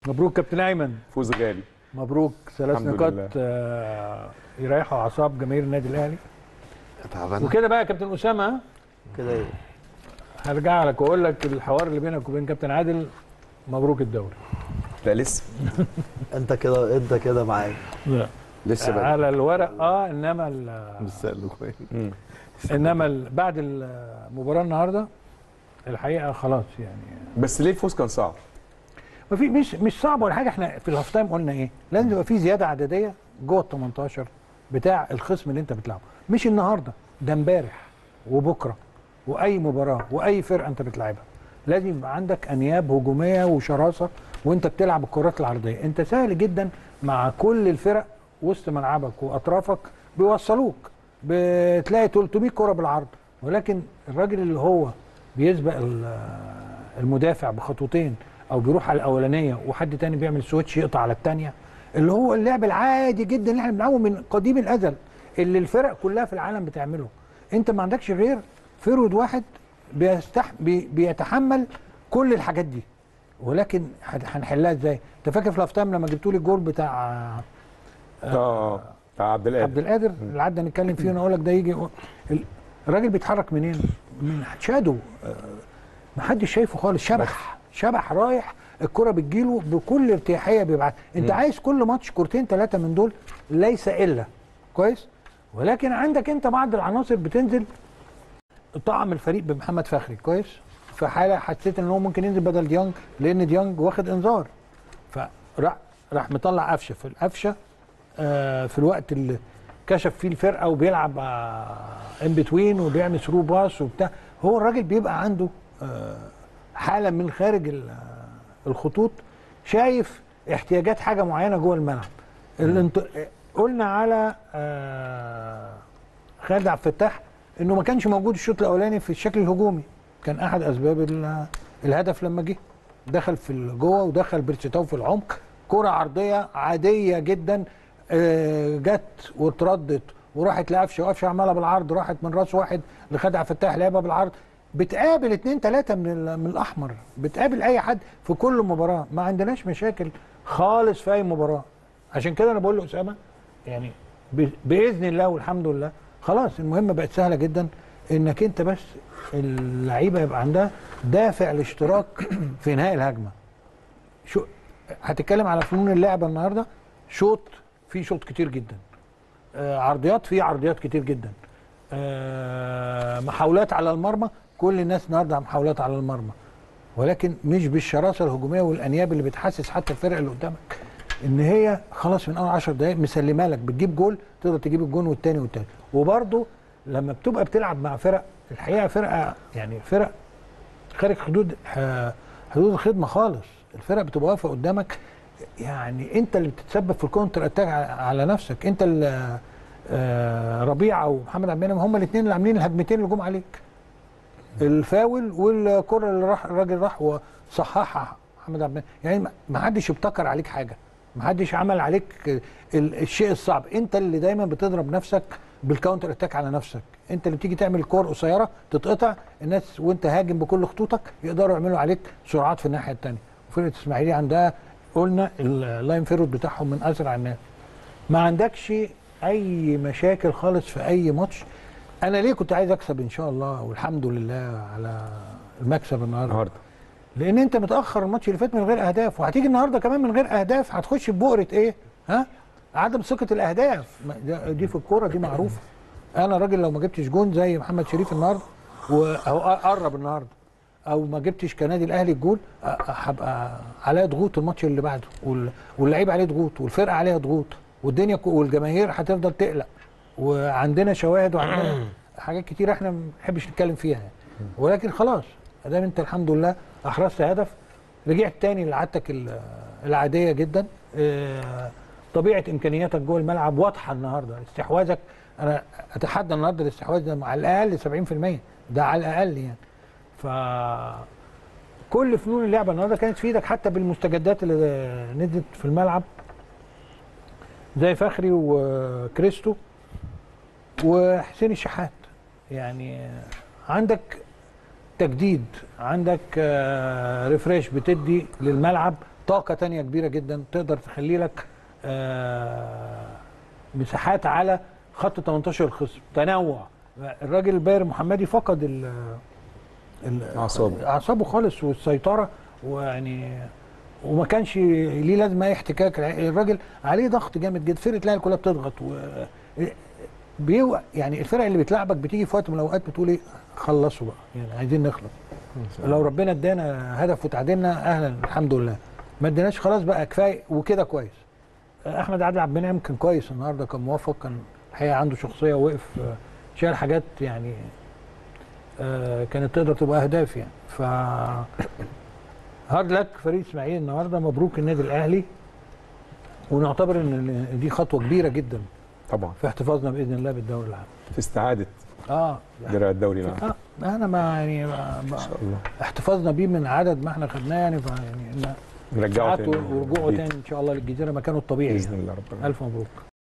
مبروك كابتن ايمن فوز غالي مبروك ثلاث الحمد نقاط لله. آه، يريحوا اعصاب جماهير النادي الاهلي تعبان وكده بقى يا كابتن اسامه ها؟ كده ايه هرجع لك واقول لك الحوار اللي بينك وبين كابتن عادل مبروك الدوري لا لسه انت كده انت كده معايا لا لسه بقى على الورق اه انما ال- مستقل كويس مم. انما ال- بعد المباراه النهارده الحقيقه خلاص يعني بس ليه الفوز كان صعب؟ ما في مش مش صعب ولا حاجه احنا في الهاف تايم قلنا ايه لازم يبقى في زياده عدديه جوه ال 18 بتاع الخصم اللي انت بتلعبه مش النهارده ده امبارح وبكره واي مباراه واي فرقه انت بتلعبها لازم يبقى عندك انياب هجوميه وشراسه وانت بتلعب الكرات العرضيه انت سهل جدا مع كل الفرق وسط ملعبك واطرافك بيوصلوك بتلاقي 300 كره بالعرض ولكن الراجل اللي هو بيسبق ال- المدافع بخطوتين او بيروح على الاولانيه وحد تاني بيعمل سويتش يقطع على الثانيه اللي هو اللعب العادي جدا اللي احنا بنلعبه من قديم الازل اللي الفرق كلها في العالم بتعمله انت ما عندكش غير فرود واحد بيستح بي بيتحمل كل الحاجات دي ولكن هت- هنحلها ازاي انت فاكر في الافتام لما جبتوا لي الجول بتاع اه بتاع عبد القادر عبد القادر اللي قعدنا نتكلم فيه وانا اقول لك ده يجي ال- الراجل بيتحرك منين؟ من شادو آه، محدش شايفه خالص شبح شبح رايح الكره بتجيله بكل ارتياحيه بيبعت انت مم. عايز كل ماتش كورتين ثلاثه من دول ليس الا كويس ولكن عندك انت بعض العناصر بتنزل طعم الفريق بمحمد فخري كويس في حاله حسيت ان هو ممكن ينزل بدل ديانج لان ديانج واخد انذار فراح راح مطلع قفشه في القفشه آه، في الوقت اللي كشف فيه الفرقه وبيلعب ان بتوين وبيعمل ثرو باس وبتاع هو الراجل بيبقى عنده آه، حاله من خارج ال- آه، الخطوط شايف احتياجات حاجه معينه جوه الملعب الانت... قلنا على آه، خالد عبد الفتاح انه ما كانش موجود الشوط الاولاني في الشكل الهجومي كان احد اسباب ال- الهدف لما جه دخل في جوه ودخل بيرسيتاو في العمق كرة عرضية عادية جدا آه، جت واتردت وراحت لقفشه وقفشه عملها بالعرض راحت من راس واحد لخدع فتاح لعبها بالعرض بتقابل اتنين تلاتة من ال- من الاحمر بتقابل اي حد في كل مباراة ما عندناش مشاكل خالص في اي مباراة عشان كده انا بقول لاسامه يعني ب- باذن الله والحمد لله خلاص المهمه بقت سهله جدا انك انت بس اللعيبه يبقى عندها دافع الاشتراك في انهاء الهجمه شو هتتكلم على فنون اللعبه النهارده شوط في شوط كتير جدا آه عرضيات في عرضيات كتير جدا آه محاولات على المرمى كل الناس النهارده محاولات على المرمى ولكن مش بالشراسه الهجوميه والانياب اللي بتحسس حتى الفرق اللي قدامك ان هي خلاص من اول 10 دقائق مسلمه لك بتجيب جول تقدر تجيب الجون والتاني والتالت وبرده لما بتبقى بتلعب مع فرق الحقيقه فرقه يعني فرق خارج حدود ح- حدود الخدمه خالص الفرق بتبقى واقفه قدامك يعني انت اللي بتتسبب في الكونتر اتاك على- على نفسك انت اللي آه، ربيعه ومحمد عبد المنعم هم الاثنين اللي عاملين الهجمتين اللي جم عليك الفاول والكره اللي راح الراجل راح وصححها محمد عبد المنعم يعني ما- ما حدش ابتكر عليك حاجه ما حدش عمل عليك ال- الشيء الصعب انت اللي دايما بتضرب نفسك بالكاونتر اتاك على نفسك انت اللي بتيجي تعمل كور قصيره تتقطع الناس وانت هاجم بكل خطوطك يقدروا يعملوا عليك سرعات في الناحيه الثانيه وفرقه الاسماعيلي عندها قلنا اللاين فيرود بتاعهم من اسرع الناس ما عندكش اي مشاكل خالص في اي ماتش انا ليه كنت عايز اكسب ان شاء الله والحمد لله على المكسب النهارده النهارده لان انت متاخر الماتش اللي فات من غير اهداف وهتيجي النهارده كمان من غير اهداف هتخش ببؤره ايه ها عدم ثقه الاهداف ما- ده- دي في الكوره دي معروفه انا راجل لو ما جبتش جون زي محمد شريف النهارده وهو قرب النهارده او ما جبتش كنادي الاهلي الجول أ- أ- هبقى عليا ضغوط الماتش اللي بعده وال- واللعيب عليه ضغوط والفرقه عليها ضغوط والدنيا كو- والجماهير هتفضل تقلق وعندنا شواهد وعندنا حاجات كتير احنا ما بنحبش نتكلم فيها يعني. ولكن خلاص ادام انت الحمد لله احرزت هدف رجعت تاني لعادتك ال- العاديه جدا آه، طبيعه امكانياتك جوه الملعب واضحه النهارده استحواذك انا اتحدى النهارده الاستحواذ ده على الاقل 70% ده على الاقل يعني ف كل فنون اللعبه النهارده كانت في ايدك حتى بالمستجدات اللي نزلت في الملعب زي فخري وكريستو وحسين الشحات يعني عندك تجديد عندك آه، ريفريش بتدي للملعب طاقه تانية كبيره جدا تقدر تخلي لك آه مساحات على خط 18 الخصم تنوع الراجل الباير محمدي فقد ال ال- أعصابه. اعصابه خالص والسيطره ويعني وما كانش ليه لازمه اي احتكاك الراجل عليه ضغط جامد جدا فرقه الاهلي كلها بتضغط و بيو يعني الفرق اللي بتلعبك بتيجي في وقت من الاوقات بتقول ايه خلصوا بقى يعني عايزين نخلص لو ربنا ادانا هدف وتعادلنا اهلا الحمد لله ما اديناش خلاص بقى كفايه وكده كويس احمد عادل عبد المنعم كان كويس النهارده كان موفق كان الحقيقه عنده شخصيه وقف آه، شال حاجات يعني آه، كانت تقدر تبقى اهداف يعني ف هارد لك فريق اسماعيل النهارده مبروك النادي الاهلي ونعتبر ان دي خطوه كبيره جدا طبعا في احتفاظنا باذن الله بالدوري العام في استعاده اه درع الدوري نعم آه انا ما يعني ما ان ما شاء الله احتفاظنا بيه من عدد ما احنا خدناه يعني ف- يعني إن نرجعه ساعات تاني ورجوعه تاني ان شاء الله للجزيره مكانه الطبيعي باذن يعني. الله ربنا الف مبروك